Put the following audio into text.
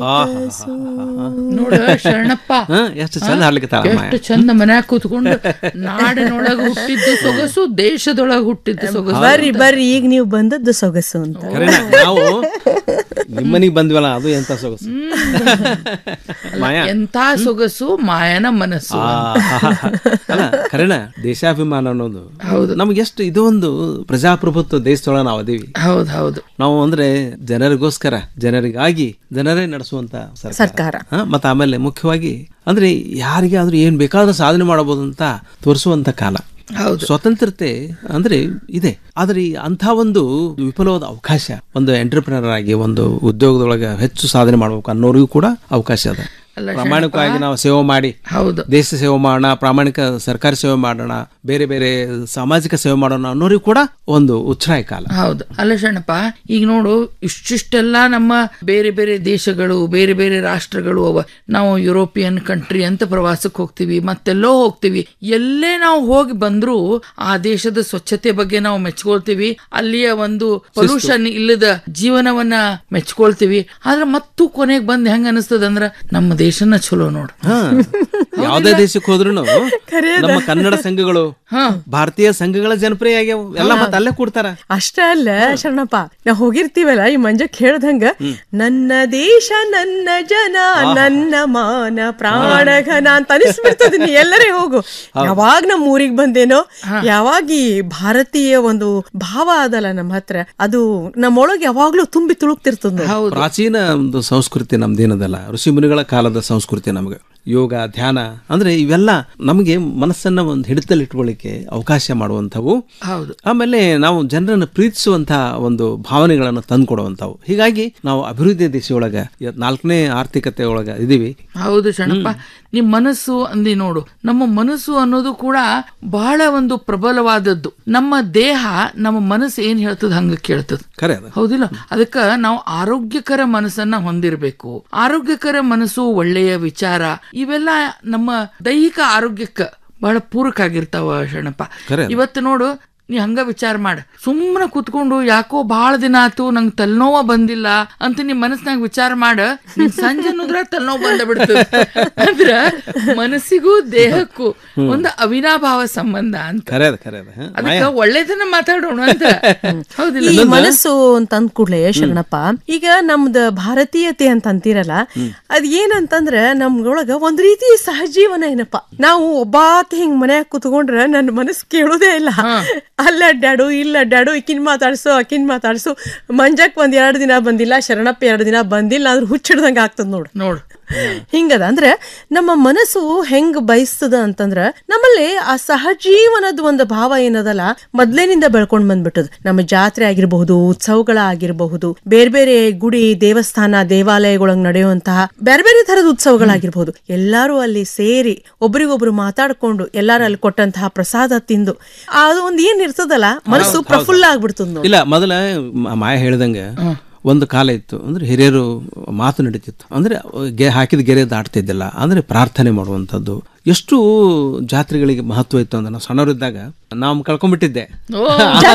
ನೋಡ ಶರಣಪ್ಪ ಹ, ಎಷ್ಟು ಚಂದ ಹಾಡ್ಲಿಕ್ಕೆ ಎಷ್ಟು ಚಂದ ಮನ್ಯಾಗ ಕೂತ್ಕೊಂಡು ನಾಡಿನೊಳಗ ಹುಟ್ಟಿದ್ದು ಸೊಗಸು ದೇಶದೊಳಗ ಹುಟ್ಟಿದ್ದು ಸೊಗಸು ಬರ್ರಿ ಬರ್ರಿ ಈಗ ನೀವು ಬಂದದ್ದು ಸೊಗಸು ಅಂತ ನಾವು ನಿಮ್ಮನಿಗೆ ಬಂದ್ವಲ್ಲ ಅದು ಎಂತ ಸೊಗಸು ಮಾಯಾ ಎಂತ ಸೊಗಸು ಮಾಯನ ಮನಸ್ಸು ಆ, ಅಲ್ಲ ಕರೆನ ದೇಶಾಭಿಮಾನ ಅನ್ನೋದು ಹೌದು. ನಮ್ಗೆ ಎಷ್ಟು ಇದು ಒಂದು ಪ್ರಜಾಪ್ರಭುತ್ವ ದೇಶದೊಳಗೆ ನಾವು ಅದೀವಿ ಹೌದು ಹೌದು ನಾವು ಅಂದ್ರೆ ಜನರಿಗೋಸ್ಕರ ಜನರಿಗಾಗಿ ಜನರೇ ನಡೆಸುವಂತ ಸರ್ಕಾರ ಸರ್ಕಾರ ಹ? ಮತ್ತೆ ಆಮೇಲೆ ಮುಖ್ಯವಾಗಿ ಅಂದ್ರೆ ಯಾರಿಗಾದ್ರೂ ಏನ್ ಬೇಕಾದ್ರೂ ಸಾಧನೆ ಮಾಡಬಹುದು ಅಂತ ತೋರಿಸುವಂತ ಕಾಲ ಹೌದು ಸ್ವತಂತ್ರತೆ ಅಂದ್ರೆ ಇದೆ ಆದ್ರೆ ಈ ಅಂಥ ಒಂದು ವಿಫಲವಾದ ಅವಕಾಶ ಒಂದು ಎಂಟರ್ಪ್ರಿನರ್ ಆಗಿ ಒಂದು ಉದ್ಯೋಗದೊಳಗೆ ಹೆಚ್ಚು ಸಾಧನೆ ಮಾಡ್ಬೇಕು ಅನ್ನೋರಿಗೂ ಕೂಡ ಅವಕಾಶ ಅದ ಅಲ್ಲ ಪ್ರಾಮಾಣಿಕವಾಗಿ ನಾವು ಸೇವೆ ಮಾಡಿ ಹೌದು ದೇಶ ಸೇವೆ ಮಾಡೋಣ ಪ್ರಾಮಾಣಿಕ ಸರ್ಕಾರಿ ಸೇವೆ ಮಾಡೋಣ ಬೇರೆ ಬೇರೆ ಸಾಮಾಜಿಕ ಸೇವೆ ಮಾಡೋಣ ಅನ್ನೋರಿಗೂ ಕೂಡ ಒಂದು ಉಚ್ಛ್ರಾಯ ಕಾಲ ಹೌದು ಅಲ್ಲ ಶರಣಪ್ಪ ಈಗ ನೋಡು ಇಷ್ಟಿಷ್ಟೆಲ್ಲ ನಮ್ಮ ಬೇರೆ ಬೇರೆ ದೇಶಗಳು ಬೇರೆ ಬೇರೆ ರಾಷ್ಟ್ರಗಳು ಅವ ನಾವು ಯುರೋಪಿಯನ್ ಕಂಟ್ರಿ ಅಂತ ಪ್ರವಾಸಕ್ಕೆ ಹೋಗ್ತೀವಿ ಮತ್ತೆಲ್ಲೋ ಹೋಗ್ತೀವಿ ಎಲ್ಲೇ ನಾವು ಹೋಗಿ ಬಂದ್ರೂ ಆ ದೇಶದ ಸ್ವಚ್ಛತೆ ಬಗ್ಗೆ ನಾವು ಮೆಚ್ಕೊಳ್ತೀವಿ ಅಲ್ಲಿಯ ಒಂದು ಪೊಲ್ಯೂಷನ್ ಇಲ್ಲದ ಜೀವನವನ್ನ ಮೆಚ್ಕೊಳ್ತೀವಿ ಆದ್ರೆ ಮತ್ತು ಕೊನೆಗೆ ಬಂದ್ ಹೆಂಗ ಅನಿಸ್ತದ ಅಂದ್ರ ನಮ್ಮ ದೇಶನ ಚಲೋ ನೋಡು ಹಾ ಯಾವ್ದೇ ದೇಶಕ್ಕೆ ಹೋದ್ರು ನಮ್ಮ ಕನ್ನಡ ಸಂಘಗಳು ಭಾರತೀಯ ಸಂಘಗಳ ಜನಪ್ರಿಯ ಆಗ್ಯಾವ ಎಲ್ಲ ಮತ್ತೆ ಅಲ್ಲೇ ಕೂಡ್ತಾರ ಅಷ್ಟ ಅಲ್ಲ ಶರಣಪ್ಪ ನಾವ್ ಹೋಗಿರ್ತೀವಲ್ಲ ಈ ಮಂಜಕ್ ಹೇಳ್ದಂಗ ನನ್ನ ದೇಶ ನನ್ನ ಜನ ನನ್ನ ಮಾನ ಪ್ರಾಣಘನ ಅಂತ ಅನಿಸ್ಬಿಡ್ತದ ನೀ ಎಲ್ಲರೇ ಹೋಗು ಯಾವಾಗ ನಮ್ಮ ಊರಿಗೆ ಬಂದೇನೋ ಯಾವಾಗ ಈ ಭಾರತೀಯ ಒಂದು ಭಾವ ಅದಲ್ಲ ನಮ್ಮ ಹತ್ರ ಅದು ನಮ್ಮೊಳಗೆ ಯಾವಾಗ್ಲೂ ತುಂಬಿ ತುಳುಕ್ತಿರ್ತದ ನೋಡು. ಹೌದು ಪ್ರಾಚೀನ ಒಂದು ಸಂಸ್ಕೃತಿ ನಮ್ದೇನದಲ್ಲ ಋಷಿ ಮುನಿಗಳ ಕಾಲದ ಸಂಸ್ಕೃತಿ ನಮಗೆ ಯೋಗ ಧ್ಯಾನ ಅಂದ್ರೆ ಇವೆಲ್ಲ ನಮಗೆ ಮನಸ್ಸನ್ನ ಒಂದು ಹಿಡಿತಲ್ಲಿ ಇಟ್ಕೊಳ್ಳಿಕ್ಕೆ ಅವಕಾಶ ಮಾಡುವಂಥವು ಹೌದು ಆಮೇಲೆ ನಾವು ಜನರನ್ನು ಪ್ರೀತಿಸುವಂತಹ ಒಂದು ಭಾವನೆಗಳನ್ನು ತಂದ್ಕೊಡುವಂಥವು ಹೀಗಾಗಿ ನಾವು ಅಭಿವೃದ್ಧಿ ದಿಶೆಯೊಳಗ ಇವತ್ತು ನಾಲ್ಕನೇ ಆರ್ಥಿಕತೆ ಒಳಗ ಇದೀವಿ ಹೌದು ಶರಣಪ್ಪ ನಿಮ್ ಮನಸ್ಸು ಅಂದಿ ನೋಡು ನಮ್ಮ ಮನಸ್ಸು ಅನ್ನೋದು ಕೂಡ ಬಹಳ ಒಂದು ಪ್ರಬಲವಾದದ್ದು ನಮ್ಮ ದೇಹ ನಮ್ಮ ಮನಸ್ಸು ಏನ್ ಹೇಳ್ತದ ಹಂಗ ಕೇಳ್ತದ ಖರೆ ಅದ ಹೌದಿಲ್ಲ ಅದಕ್ಕ ನಾವು ಆರೋಗ್ಯಕರ ಮನಸ್ಸನ್ನ ಹೊಂದಿರಬೇಕು ಆರೋಗ್ಯಕರ ಮನಸ್ಸು ಒಳ್ಳೆಯ ವಿಚಾರ ಇವೆಲ್ಲ ನಮ್ಮ ದೈಹಿಕ ಆರೋಗ್ಯಕ್ಕ ಬಹಳ ಪೂರಕ ಆಗಿರ್ತಾವ ಶರಣಪ್ಪ ಖರೆ ಅದ. ಇವತ್ತು ನೋಡು ನೀ ಹಂಗ ವಿಚಾರ ಮಾಡ ಸುಮ್ಮನೆ ಕುತ್ಕೊಂಡು ಯಾಕೋ ಬಹಳ ದಿನ ಆತು ನಂಗೆ ತಲೆನೋವ ಬಂದಿಲ್ಲ ಅಂತ ನಿಮ್ ಮನಸ್ನಾಗ ವಿಚಾರ ಮಾಡ ನಿಂಗ್ ಸಂಜೆ ಅನ್ನೋದ್ರ ತಲೆನೋವು ಬಂದ ಬಿಡ್ತದ ಅಂದ್ರ ಮನಸ್ಸಿಗೂ ದೇಹಕ್ಕೂ ಒಂದು ಅವಿನಾಭಾವ ಸಂಬಂಧ ಅಂತ ಖರೆ ಅದ ಖರೆ ಅದ ಹ? ಅದಕ್ಕ ಒಳ್ಳೇದನ್ನ ಮಾತಾಡೋಣ ಅಂತ ಹೌದಿಲ್ಲ ಈ ಮನಸ್ಸು ಅಂತ ಅಂದ ಕೂಡ್ಲೆ ಶರಣಪ್ಪ ಈಗ ನಮ್ದ ಭಾರತೀಯತೆ ಅಂತ ಅಂತೀರಲ್ಲ ಅದ್ ಏನಂತಂದ್ರ ನಮ್ಗೊಳಗ ಒಂದ್ ರೀತಿ ಸಹಜೀವನ ಏನಪ್ಪ ನಾವು ಒಬ್ಬಾತ ಹಿಂಗ್ ಮನ್ಯಾಗ ಕುತ್ಕೊಂಡ್ರ ನನ್ನ ಮನಸ್ಸು ಕೇಳೋದೇ ಇಲ್ಲ ಅಲ್ಲ ಅಡ್ಡಾಡು ಇಲ್ಲ ಅಡ್ಡಾಡು ಈಕಿನ್ ಮಾತಾಡ್ಸು ಆಕಿನ್ ಮಾತಾಡ್ಸು ಮಂಜಕ್ ಒಂದ್ ಎರಡ್ ದಿನ ಬಂದಿಲ್ಲ ಶರಣಪ್ಪ ಎರಡ್ ದಿನ ಬಂದಿಲ್ಲ ಅಂದ್ರೆ ಹುಚ್ಚಿಡ್ದಂಗ ಆಗ್ತದ ನೋಡು ನೋಡು ಹಿಂಗದ ಅಂದ್ರೆ ನಮ್ಮ ಮನಸ್ಸು ಹೆಂಗ್ ಬಯಸ್ತದ ಅಂತಂದ್ರ ನಮ್ಮಲ್ಲಿ ಆ ಸಹಜೀವನದ ಒಂದು ಭಾವ ಏನದಲ್ಲ ಮೊದ್ಲೇನಿಂದ ಬೆಳ್ಕೊಂಡ್ ಬಂದ್ಬಿಟ್ಟದ ನಮ್ಮ ಜಾತ್ರೆ ಆಗಿರಬಹುದು ಉತ್ಸವಗಳ ಆಗಿರಬಹುದು ಬೇರೆ ಬೇರೆ ಗುಡಿ ದೇವಸ್ಥಾನ ದೇವಾಲಯಗಳೊಳಗ್ ನಡೆಯುವಂತಹ ಬೇರೆ ಬೇರೆ ತರದ ಉತ್ಸವಗಳಾಗಿರ್ಬಹುದು ಎಲ್ಲಾರು ಅಲ್ಲಿ ಸೇರಿ ಒಬ್ರಿಗೊಬ್ರು ಮಾತಾಡ್ಕೊಂಡು ಎಲ್ಲಾರು ಅಲ್ಲಿ ಕೊಟ್ಟಂತಹ ಪ್ರಸಾದ ತಿಂದು ಅದು ಒಂದ್ ಏನ್ ಇರ್ತದಲ್ಲ ಮನಸ್ಸು ಪ್ರಫುಲ್ಲ ಆಗ್ಬಿಡ್ತದ ನೋಡಿ ಇಲ್ಲ ಮೊದಲ ಮ- ಮಾಯ ಹೇಳ್ದಂಗೆ ಒಂದು ಕಾಲ ಇತ್ತು ಅಂದ್ರೆ ಹಿರಿಯರು ಮಾತು ನಡೀತಿತ್ತು ಅಂದ್ರೆ ಗೆ ಹಾಕಿದ ಗೆರೆ ದಾಟ್ತಿದ್ದಿಲ್ಲ ಅಂದ್ರೆ ಪ್ರಾರ್ಥನೆ ಮಾಡುವಂಥದ್ದು ಎಷ್ಟು ಜಾತ್ರೆಗಳಿಗೆ ಮಹತ್ವ ಇತ್ತು ಅಂದ್ರೆ ನಾವು ಸಣ್ಣವರಿದ್ದಾಗ ನಾವು ಕಳ್ಕೊಂಡ್ಬಿಟ್ಟಿದ್ದೆ ಓ